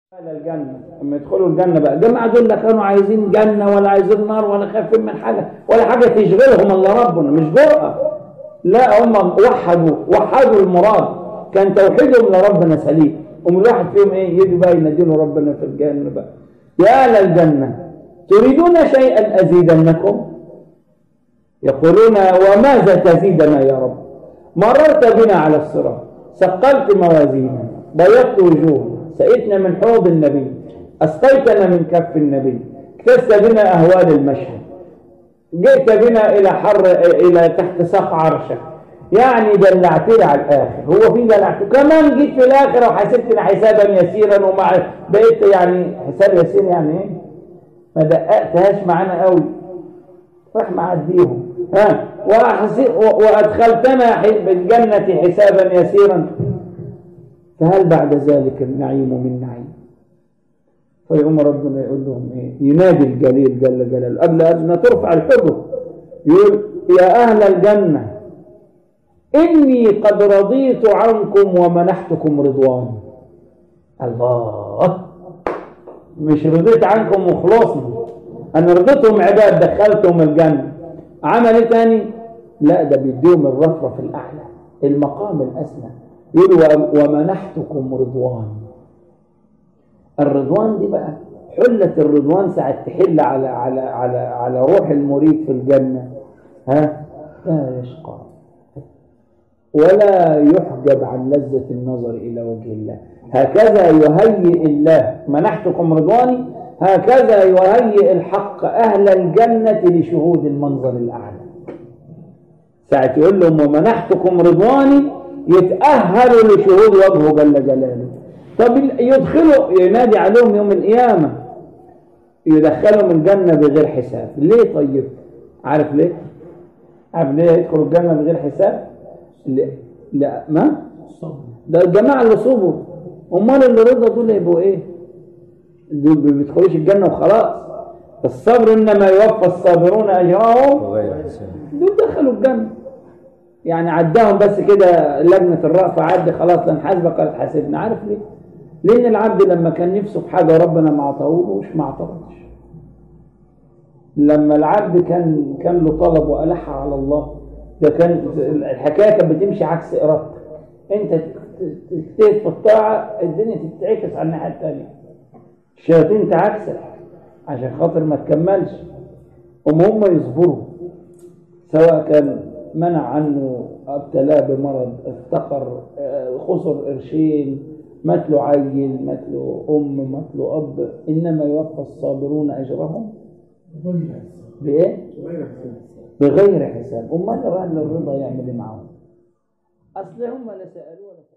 على الجنة لما يدخلوا الجنة بقى الجماعة دول لا كانوا عايزين جنة ولا عايزين نار ولا خايفين من حاجة ولا حاجة تشغلهم الا ربنا مش جرأة لا هم وحدوا وحدوا المراد كان توحيدهم لربنا سليم هم الواحد فيهم ايه يجي بقى يناديله ربنا في الجنة بقى يا أهل الجنة تريدون شيئا أزيدنكم يقولون وماذا تزيدنا يا رب مررت بنا على الصراط ثقلت موازيننا بيضت وجوهنا سقيتنا من حوض النبي أسقيتنا من كف النبي اكتست بنا أهوال المشهد جئت بنا إلى حر إلى تحت ساق عرشك يعني دلعتني على الآخر هو في دلعت كمان جيت في الآخر وحسبتنا حسابا يسيرا ومع بقيت يعني حساب يسير يعني إيه ما دققتهاش معانا قوي راح معديهم ها وأدخلتنا بالجنة حسابا يسيرا فهل بعد ذلك النعيم من نعيم فيقوم ربنا يقول لهم ايه ينادي الجليل جل جلاله قبل ان ترفع الحجر يقول يا اهل الجنه اني قد رضيت عنكم ومنحتكم رضواني الله مش رضيت عنكم وخلصنا انا رضيتهم عباد دخلتهم الجنه عمل ايه تاني لا ده بيديهم الرفرف الاعلى المقام الاسمى يقول ومنحتكم رضوان الرضوان دي بقى حلة الرضوان ساعة تحل على على على على روح المريد في الجنة ها لا يشقى ولا يحجب عن لذة النظر إلى وجه الله هكذا يهيئ الله منحتكم رضواني هكذا يهيئ الحق أهل الجنة لشهود المنظر الأعلى ساعة يقول لهم ومنحتكم رضواني يتأهلوا لشهود وجهه جل جلاله طب يدخلوا ينادي عليهم يوم القيامة يدخلهم الجنة بغير حساب ليه طيب عارف ليه عارف ليه يدخلوا الجنة بغير حساب لا, لا ما ده الجماعة اللي صبروا امال اللي رضا دول يبقوا ايه دول ما بيدخلوش الجنة وخلاص الصبر انما يوفى الصابرون اجرهم وغير حساب دول دخلوا الجنة يعني عداهم بس كده لجنة الرأفة عد خلاص لن حاسبك قالت حاسبنا عارف ليه؟ لأن العبد لما كان نفسه في حاجة ربنا ما عطاهولوش ما اعترضش لما العبد كان كان له طلب وألح على الله ده كان الحكاية كانت بتمشي عكس إرادتك أنت تجتهد في الطاعة الدنيا تتعكس على الناحية التانية الشياطين تعكسك عشان خاطر ما تكملش هم هم يصبروا سواء كان منع عنه ابتلاه بمرض افتقر خسر قرشين مات له عيل مات له ام مات له اب انما يوفى الصابرون اجرهم بايه؟ بغير حساب امال الرضا يعمل ايه معاهم؟ اصل هم لا سالوا ولا سألوا